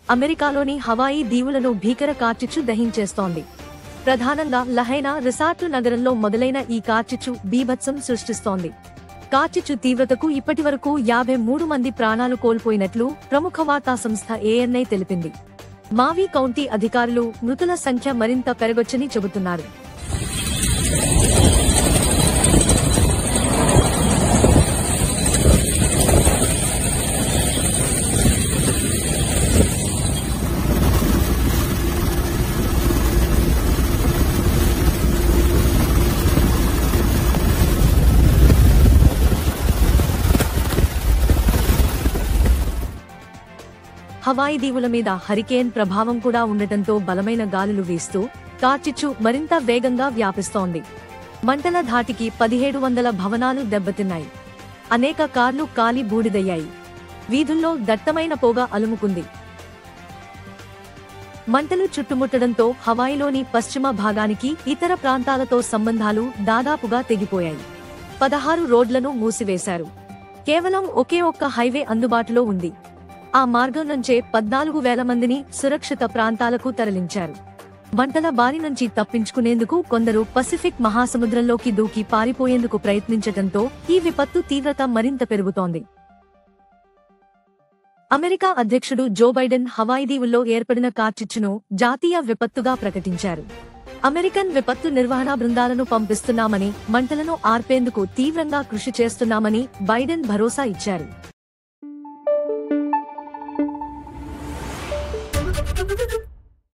అమెరికాలోని హవాయి దీవులను భీకర కార్చిచ్చు దహించేస్తోంది ప్రధానంగా లహైనా రిసార్టు నగరంలో మొదలైన ఈ కార్చిచ్చు బీభత్సం సృష్టిస్తోంది కార్చిచ్చు తీవ్రతకు ఇప్పటివరకు యాభై మూడు మంది ప్రాణాలు కోల్పోయినట్లు ప్రముఖ వార్తా సంస్థ ఏఎన్ఐ తెలిపింది మావి కౌంటీ అధికారులు మృతుల సంఖ్య మరింత పెరగొచ్చని చెబుతున్నారు హవాయి దీవుల మీద హరికేన్ ప్రభావం కూడా ఉండటంతో బలమైన గాలులు వీస్తూ కార్చిచ్చు మరింత వేగంగా వ్యాపిస్తోంది మంటల ధాటికి పదిహేడు వందల భవనాలు దెబ్బతిన్నాయి అనేక కార్లు కాలి బూడిదయ్యాయి వీధుల్లో దట్టమైన పొగ అలుముకుంది మంటలు చుట్టుముట్టడంతో హవాయిలోని పశ్చిమ భాగానికి ఇతర ప్రాంతాలతో సంబంధాలు దాదాపుగా తెగిపోయాయి పదహారు రోడ్లను మూసివేశారు కేవలం ఒకే ఒక్క హైవే అందుబాటులో ఉంది ఆ మార్గం నుంచే పద్నాలుగు వేల మందిని సురక్షిత ప్రాంతాలకు తరలించారు మంటల బారి నుంచి తప్పించుకునేందుకు కొందరు పసిఫిక్ మహాసముద్రంలోకి దూకి పారిపోయేందుకు ప్రయత్నించటంతో ఈ విపత్తు తీవ్రత మరింత పెరుగుతోంది అమెరికా అధ్యక్షుడు జో బైడెన్ హవాయి దీవుల్లో ఏర్పడిన కార్చిచ్చును జాతీయ విపత్తుగా ప్రకటించారు అమెరికన్ విపత్తు నిర్వహణ బృందాలను పంపిస్తున్నామని మంటలను ఆర్పేందుకు తీవ్రంగా కృషి చేస్తున్నామని బైడెన్ భరోసా ఇచ్చారు